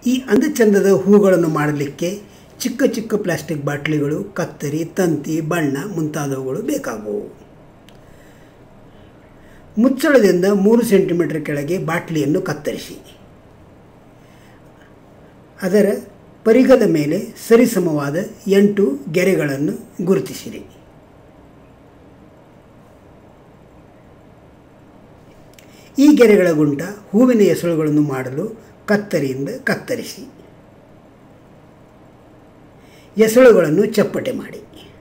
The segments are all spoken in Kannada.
ಈ ಅಂದಚಂದದ ಹೂಗಳನ್ನು ಮಾಡಲಿಕ್ಕೆ ಚಿಕ್ಕ ಚಿಕ್ಕ ಪ್ಲಾಸ್ಟಿಕ್ ಬಾಟ್ಲಿಗಳು ಕತ್ತರಿ ತಂತಿ ಬಣ್ಣ ಮುಂತಾದವುಗಳು ಬೇಕಾಗುವು ಮುಚ್ಚಳದಿಂದ ಮೂರು ಸೆಂಟಿಮೀಟರ್ ಕೆಳಗೆ ಬಾಟ್ಲಿಯನ್ನು ಕತ್ತರಿಸಿ ಅದರ ಪರಿಘದ ಮೇಲೆ ಸರಿಸಮವಾದ ಎಂಟು ಗೆರೆಗಳನ್ನು ಗುರುತಿಸಿರಿ ಈ ಗೆರೆಗಳ ಗುಂಟ ಹೂವಿನ ಎಸಳುಗಳನ್ನು ಮಾಡಲು ಕತ್ತರಿಯಿಂದ ಕತ್ತರಿಸಿ ಎಸಳುಗಳನ್ನು ಚಪ್ಪಟೆ ಮಾಡಿ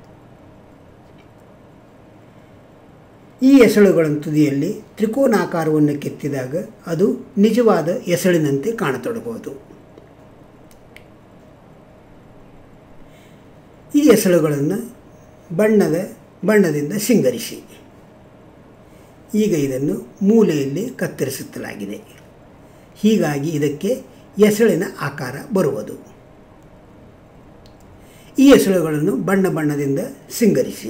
ಈ ಎಸಳುಗಳ ತುದಿಯಲ್ಲಿ ತ್ರಿಕೋನಾಕಾರವನ್ನು ಕೆತ್ತಿದಾಗ ಅದು ನಿಜವಾದ ಎಸಳಿನಂತೆ ಕಾಣತೊಡಬಹುದು ಈ ಎಸಳುಗಳನ್ನು ಬಣ್ಣದ ಬಣ್ಣದಿಂದ ಸಿಂಗರಿಸಿ ಈಗ ಇದನ್ನು ಮೂಲೆಯಲ್ಲಿ ಕತ್ತರಿಸುತ್ತಲಾಗಿದೆ ಹೀಗಾಗಿ ಇದಕ್ಕೆ ಎಸಳಿನ ಆಕಾರ ಬರುವುದು ಈ ಎಸಳುಗಳನ್ನು ಬಣ್ಣ ಬಣ್ಣದಿಂದ ಸಿಂಗರಿಸಿ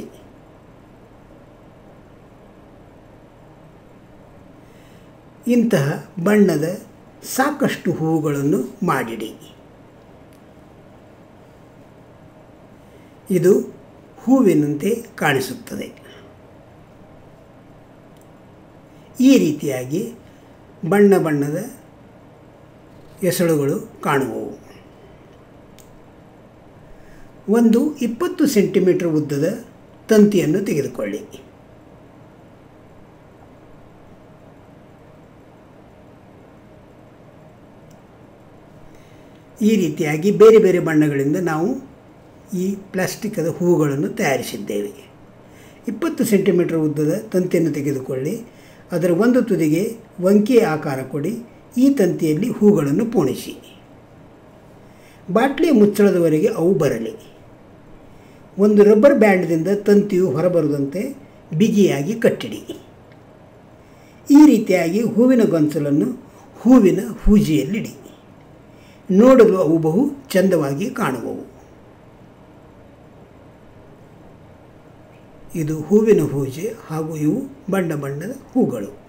ಇಂತಹ ಬಣ್ಣದ ಸಾಕಷ್ಟು ಹೂವುಗಳನ್ನು ಮಾಡಿಡಿ ಇದು ಹೂವಿನಂತೆ ಕಾಣಿಸುತ್ತದೆ ಈ ರೀತಿಯಾಗಿ ಬಣ್ಣ ಬಣ್ಣದ ಎಸಳುಗಳು ಕಾಣುವವು ಒಂದು ಇಪ್ಪತ್ತು ಸೆಂಟಿಮೀಟರ್ ಉದ್ದದ ತಂತಿಯನ್ನು ತೆಗೆದುಕೊಳ್ಳಿ ಈ ರೀತಿಯಾಗಿ ಬೇರೆ ಬೇರೆ ಬಣ್ಣಗಳಿಂದ ನಾವು ಈ ಪ್ಲಾಸ್ಟಿಕ್ಕದ ಹೂವುಗಳನ್ನು ತಯಾರಿಸಿದ್ದೇವೆ ಇಪ್ಪತ್ತು ಸೆಂಟಿಮೀಟರ್ ಉದ್ದದ ತಂತಿಯನ್ನು ತೆಗೆದುಕೊಳ್ಳಿ ಅದರ ಒಂದು ತುದಿಗೆ ವಂಕಿಯ ಆಕಾರ ಕೊಡಿ ಈ ತಂತಿಯಲ್ಲಿ ಹೂಗಳನ್ನು ಪೋಣಿಸಿ ಬಾಟ್ಲಿಯ ಮುಚ್ಚಳದವರೆಗೆ ಅವು ಬರಲಿ ಒಂದು ರಬ್ಬರ್ ಬ್ಯಾಂಡ್ದಿಂದ ತಂತಿಯು ಹೊರಬರುವಂತೆ ಬಿಗಿಯಾಗಿ ಕಟ್ಟಿಡಿ ಈ ರೀತಿಯಾಗಿ ಹೂವಿನ ಗೊಂಚಲನ್ನು ಹೂವಿನ ಹೂಜಿಯಲ್ಲಿಡಿ ನೋಡಲು ಅವು ಬಹು ಚಂದವಾಗಿ ಕಾಣುವವು ಇದು ಹೂವಿನ ಹೂಜೆ ಹಾಗೂ ಇವು ಬಣ್ಣ ಬಣ್ಣದ ಹೂಗಳು